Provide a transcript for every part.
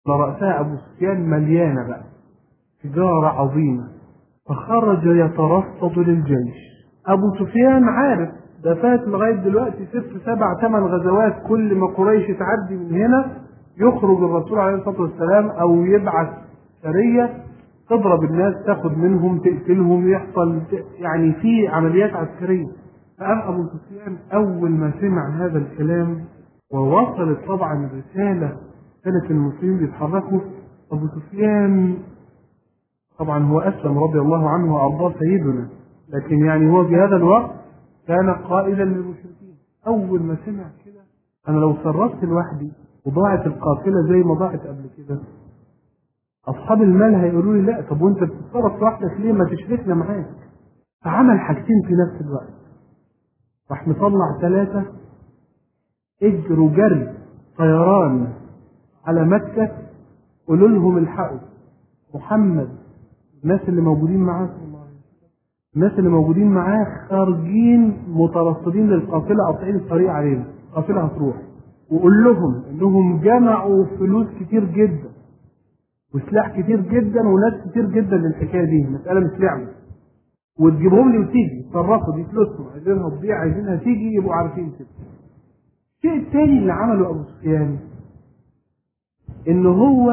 رأسها أبو سفيان مليانة بقى تجارة عظيمة فخرج يترصد للجيش أبو سفيان عارف ده فات لغاية دلوقتي ست سبع ثمان غزوات كل ما قريش تعدي من هنا يخرج الرسول عليه الصلاة والسلام أو يبعث سرية تضرب الناس تاخد منهم تقتلهم يحصل يعني في عمليات عسكرية فقام أبو سفيان أول ما سمع هذا الكلام ووصلت طبعا الرسالة كانت المسلمين بيتحركوا أبو سفيان طبعا هو أسلم رضي الله عنه وأرضاه سيدنا لكن يعني هو في هذا الوقت كان قائدا للمشركين أول ما سمع كده أنا لو صرفت لوحدي وضاعت القافلة زي ما ضاعت قبل كده أصحاب المال هيقولوا لي لا طب وأنت بتتصرف لوحدك ليه ما تشركنا معاك فعمل حاجتين في نفس الوقت راح مطلع ثلاثة اجروا جري طيران على مكة قولوا لهم الحقوا محمد الناس اللي موجودين معاه الناس اللي موجودين معاه خارجين مترصدين للقافلة قاطعين الطريق علينا القافلة هتروح وقول لهم انهم جمعوا فلوس كتير جدا وسلاح كتير جدا وناس كتير جدا للحكايه دي مساله مش لعبه وتجيبهم لي وتيجي تصرفوا دي فلوسهم عايزينها تضيع عايزينها تيجي يبقوا عارفين كده الشيء الثاني اللي عمله ابو سفيان ان هو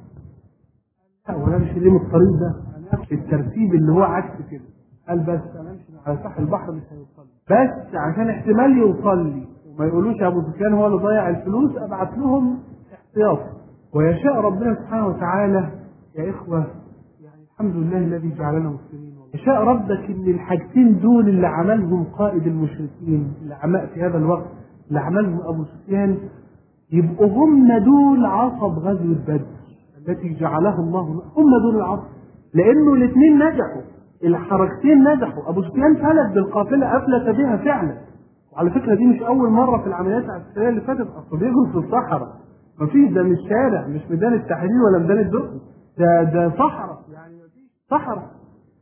لا وانا امشي ليه من الطريق ده انا امشي الترتيب اللي هو عكس كده قال بس انا امشي على ساحل البحر مش هيوصل لي بس عشان احتمال يوصل لي وما يقولوش ابو سفيان هو اللي ضيع الفلوس ابعت لهم احتياط ويشاء ربنا سبحانه وتعالى يا اخوه يعني الحمد لله الذي جعلنا مسلمين يشاء ربك ان الحاجتين دول اللي عملهم قائد المشركين اللي عمل في هذا الوقت اللي عملهم ابو سفيان يبقوا هم دول عصب غزوه بدر التي جعلها الله هم دول العصب لانه الاثنين نجحوا الحركتين نجحوا ابو سفيان فلت بالقافله افلت بها فعلا وعلى فكره دي مش اول مره في العمليات العسكريه اللي فاتت اصل بيجوا في الصحراء مفيش ده مش شارع مش ميدان التحرير ولا ميدان الدقي ده ده صحراء يعني مفيش صحراء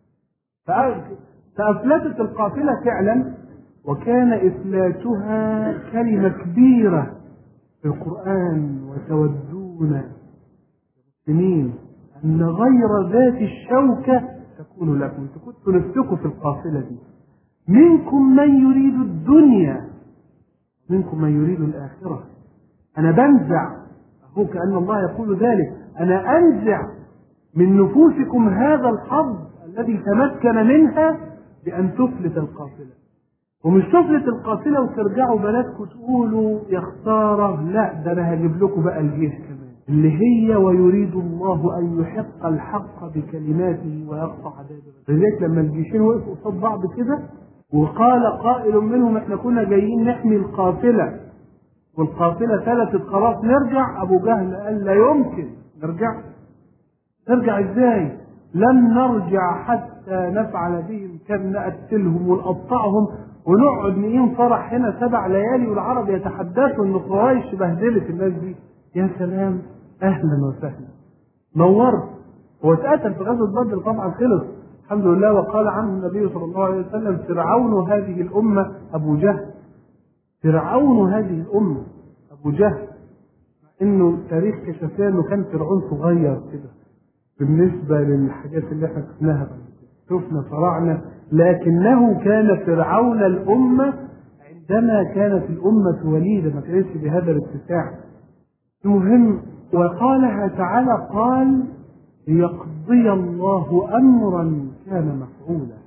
فأفلتت القافلة فعلا وكان إفلاتها كلمة كبيرة في القرآن وتودون المسلمين أن غير ذات الشوكة تكون لكم أنتوا كنتوا نفسكم في القافلة دي منكم من يريد الدنيا منكم من يريد الآخرة أنا بنزع هو كأن الله يقول ذلك أنا أنزع من نفوسكم هذا الحظ الذي تمكن منها بأن تفلت القافلة ومش تفلت القافلة وترجعوا بلدكم تقولوا يا خسارة لا ده أنا هجيب لكم بقى الجيش كمان اللي هي ويريد الله أن يحق الحق بكلماته ويقطع دابر لذلك لما الجيشين وقفوا قصاد بعض كده وقال قائل منهم احنا كنا جايين نحمي القافلة والقافلة ثلاثة خلاص نرجع أبو جهل قال لا يمكن نرجع نرجع ازاي لن نرجع حتى نفعل بهم كم نقتلهم ونقطعهم ونقعد نقيم فرح هنا سبع ليالي والعرب يتحدثوا ان قريش بهدلت الناس دي يا سلام اهلا وسهلا نورت هو اتقتل في غزوه بدر طبعا خلص الحمد لله وقال عنه النبي صلى الله عليه وسلم فرعون هذه الامه ابو جهل فرعون هذه الامه ابو جهل انه التاريخ كشف انه كان فرعون صغير كده بالنسبة للحاجات اللي احنا شفناها شفنا فراعنة لكنه كان فرعون الأمة عندما كانت الأمة وليدة ما كانتش بهذا الاتساع المهم وقالها تعالى قال ليقضي الله أمرا كان مفعولا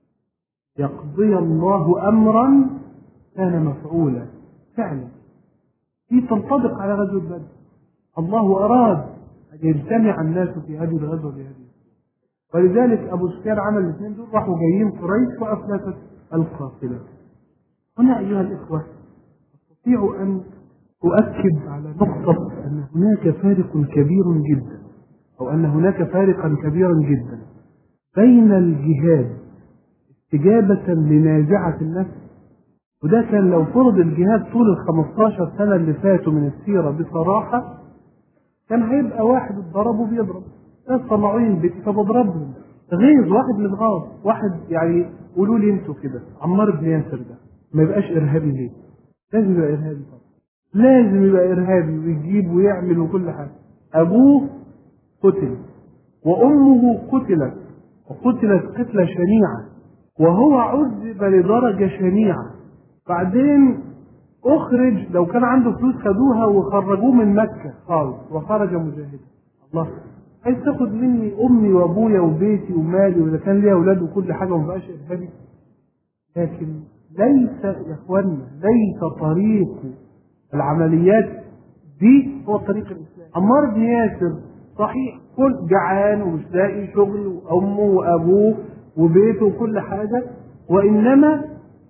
يقضي الله أمرا كان مفعولا فعلا دي تنطبق على غزوة بدر الله أراد أن يجتمع الناس في هذه الغزوة بهذه ولذلك أبو سفيان عمل الاثنين دول راحوا جايين قريش وأفلتت القافلة هنا أيها الإخوة أستطيع أن أؤكد على نقطة أن هناك فارق كبير جدا أو أن هناك فارقا كبيرا جدا بين الجهاد استجابة لنازعة النفس وده كان لو فرض الجهاد طول ال 15 سنة اللي فاتوا من السيرة بصراحة كان هيبقى واحد اتضرب وبيضرب ناس طلعوين بيتي فبضربهم غيظ واحد متغاظ واحد يعني قولوا لي انتوا كده عمار بن ياسر ده ما يبقاش ارهابي ليه؟ لازم يبقى ارهابي طبعا لازم يبقى ارهابي ويجيب ويعمل وكل حاجه أبوه قتل وأمه قتلت وقتلت قتلة شنيعة وهو عذب لدرجة شنيعة بعدين أخرج لو كان عنده فلوس خدوها وخرجوه من مكة خالص وخرج مجاهدا الله عايز تاخد مني أمي وأبويا وبيتي ومالي وإذا كان ليا أولاد وكل حاجة وما بقاش إرهابي لكن ليس يا إخوانا ليس طريق العمليات دي هو طريق الإسلام عمار بن ياسر صحيح كل جعان ومش لاقي شغل وأمه وأبوه وبيته وكل حاجة وإنما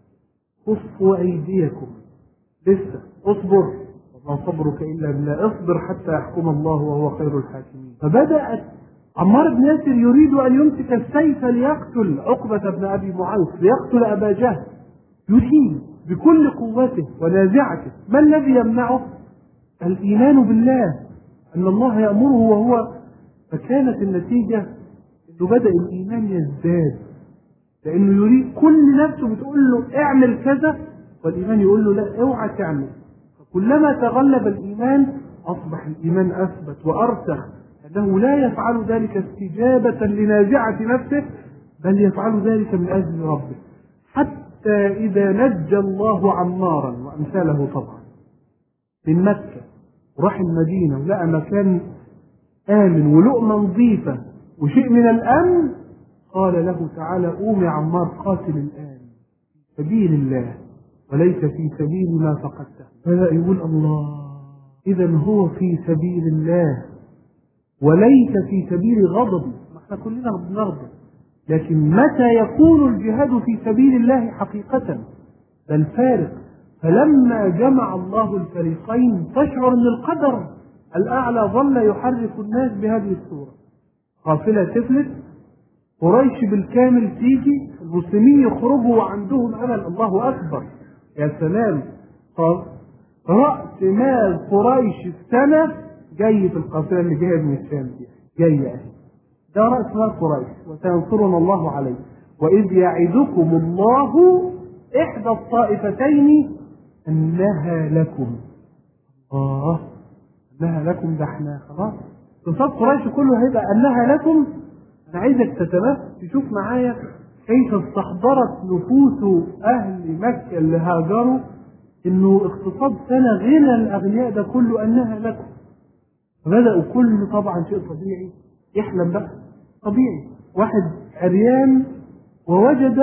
كفوا أيديكم لسه اصبر وما صبرك إلا بالله اصبر حتى يحكم الله وهو خير الحاكمين فبدأت عمار بن ياسر يريد أن يمسك السيف ليقتل عقبة بن أبي معوف ليقتل أبا جهل يريد بكل قوته ونازعته ما الذي يمنعه الإيمان بالله أن الله يأمره وهو فكانت النتيجة أنه بدأ الإيمان يزداد لأنه يريد كل نفسه بتقول له اعمل كذا والإيمان يقول له لا اوعى تعمل فكلما تغلب الإيمان أصبح الإيمان أثبت وأرسخ أنه لا يفعل ذلك استجابة لنازعة نفسه بل يفعل ذلك من أجل ربه حتى إذا نجى الله عمارا وأمثاله طبعا من مكة وراح المدينة ولقى مكان آمن ولقمة نظيفة وشيء من الأمن قال له تعالى قوم يا عمار قاتل الآن في سبيل الله وليس في سبيل ما فقدته بدأ يقول الله إذا هو في سبيل الله وليس في سبيل غضبه ما احنا كلنا بنغضب لكن متى يكون الجهاد في سبيل الله حقيقة ده الفارق فلما جمع الله الفريقين تشعر ان القدر الاعلى ظل يحرك الناس بهذه الصوره قافله تفلت قريش بالكامل تيجي المسلمين يخرجوا وعندهم امل الله اكبر يا سلام راس مال قريش السنه جاي في القافله اللي جايه من الشام دي جاي اهي ده راس مال قريش وسينصرنا الله عليه واذ يعدكم الله احدى الطائفتين انها لكم الله انها لكم ده احنا خلاص انتصار قريش كله هيبقى انها لكم انا عايزك تتمثل تشوف معايا كيف استحضرت نفوس اهل مكه اللي هاجروا انه اقتصاد سنه غنى الاغنياء ده كله انها لكم فبداوا كل طبعا شيء طبيعي يحلم بقى طبيعي واحد عريان ووجد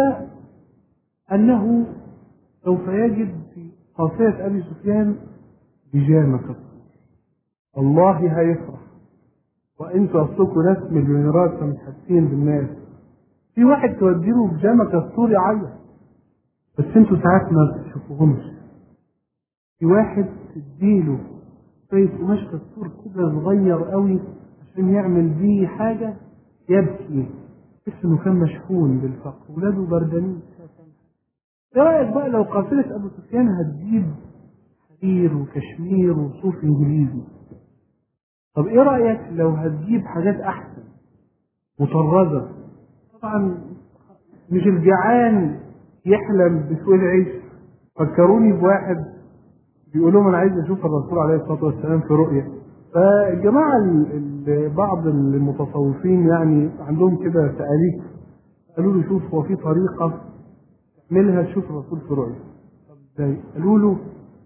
انه سوف يجد في قافله ابي سفيان بيجامه كالصور والله هيفرح وانتوا اصلكم ناس مليونيرات فمش حاسين بالناس في واحد توديله بيجامه كالصور يعيط بس انتوا ساعات ما بتشوفوهمش في واحد تديله شويه قماش كالصور كده صغير قوي عشان يعمل بيه حاجه يبكي تحس انه كان مشحون بالفقر ولاده بردانين ايه رايك بقى لو قافله ابو سفيان هتجيب حرير وكشمير وصوف انجليزي طب ايه رايك لو هتجيب حاجات احسن مطرزه طبعا مش الجعان يحلم بسوء العيش فكروني بواحد بيقول لهم انا عايز اشوف الرسول عليه الصلاه والسلام في رؤيه فالجماعه ال- ال- بعض المتصوفين يعني عندهم كده تأليف قالوا له شوف هو في طريقه تعملها تشوف الرسول في رؤيه طب ازاي؟ قالوا له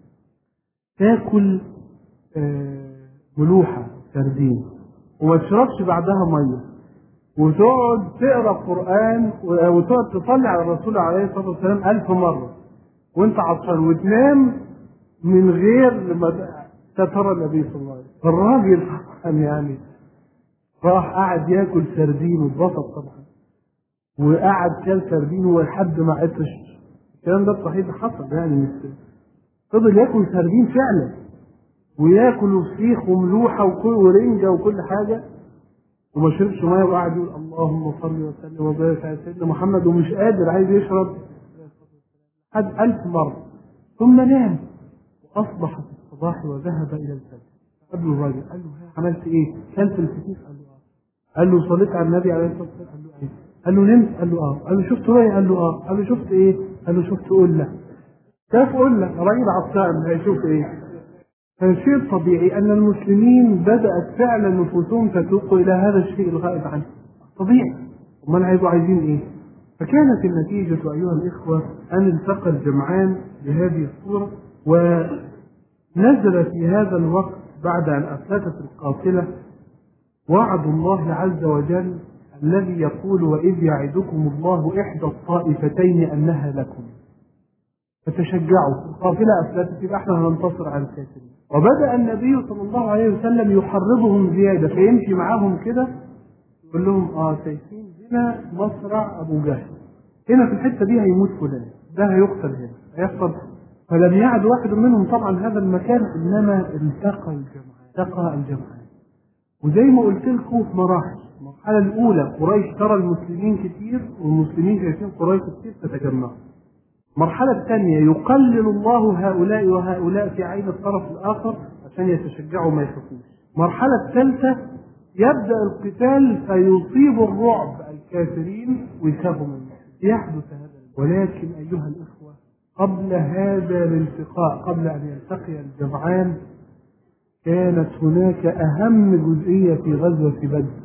تاكل آه، ملوحه سردين وما تشربش بعدها ميه وتقعد تقرا قران وتقعد تصلي على الرسول عليه الصلاه والسلام ألف مره وانت عطشان وتنام من غير ما ترى النبي صلى الله عليه وسلم الراجل طبعا يعني راح قعد ياكل سردين واتبسط طبعا وقعد كل سردين ولحد ما عطش الكلام ده صحيح حصل يعني مش فضل ياكل سردين فعلا وياكل فسيخ وملوحه وكل ورنجه وكل حاجه وما شربش ميه وقعد يقول اللهم صل وسلم وبارك على سيدنا محمد ومش قادر عايز يشرب حد ألف مرة ثم نام وأصبح في الصباح وذهب إلى الفجر قبل الراجل قال له ها عملت إيه؟ كلت الفسيخ قال له آه قال له صليت على النبي عليه الصلاة والسلام قال له إيه؟ قال له نمت قال له آه قال له شفت رؤيا قال له آه قال له شفت إيه؟ قال له شفت قلة شاف قلة راجل عطشان هيشوف إيه؟ فالشيء الطبيعي أن المسلمين بدأت فعلا نفوسهم تتوق إلى هذا الشيء الغائب عنه طبيعي امال هيبقوا عايزين ايه فكانت النتيجة أيها الإخوة أن التقى الجمعان بهذه الصورة ونزل في هذا الوقت بعد أن أفلتت القافلة وعد الله عز وجل الذي يقول وإذ يعدكم الله إحدى الطائفتين أنها لكم فتشجعوا القافلة أفلتت يبقى احنا هننتصر على الكافرين وبدأ النبي صلى الله عليه وسلم يحرضهم زيادة فيمشي معاهم كده يقول لهم اه شايفين هنا مصرع أبو جهل هنا في الحتة دي هيموت فلان ده هيقتل هنا هيحصل فلم يعد واحد منهم طبعا هذا المكان إنما التقى الجمعان التقى الجمعان وزي ما قلت لكم مراحل المرحلة الأولى قريش ترى المسلمين كتير والمسلمين شايفين قريش كتير تتجمع المرحلة الثانية يقلل الله هؤلاء وهؤلاء في عين الطرف الآخر عشان يتشجعوا ما يخافوش المرحلة الثالثة يبدأ القتال فيصيب الرعب الكافرين ويخافوا منه يحدث هذا ولكن أيها الإخوة قبل هذا الالتقاء قبل أن يلتقي الجمعان كانت هناك أهم جزئية في غزوة بدر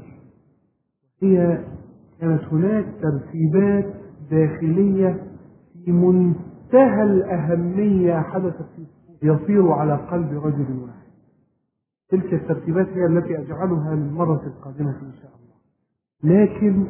هي كانت هناك ترتيبات داخلية في منتهى الأهمية حدثت في يصير على قلب رجل واحد تلك الترتيبات هي التي أجعلها للمرة القادمة إن شاء الله لكن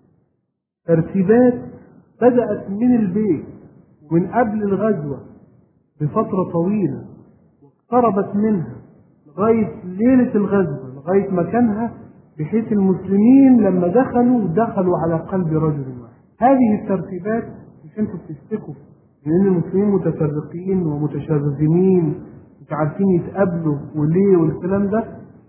ترتيبات بدأت من البيت من قبل الغزوة بفترة طويلة واقتربت منها لغاية ليلة الغزوة لغاية مكانها بحيث المسلمين لما دخلوا دخلوا على قلب رجل واحد هذه الترتيبات مش انتوا بتشتكوا لان المسلمين متفرقين ومتشرذمين مش عارفين يتقابلوا وليه والكلام ده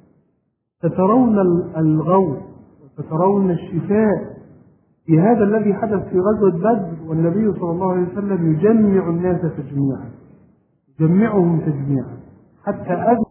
سترون الغوث وسترون الشفاء في هذا الذي حدث في غزوة بدر والنبي صلى الله عليه وسلم يجمع الناس تجميعا يجمعهم تجميعا حتى أذن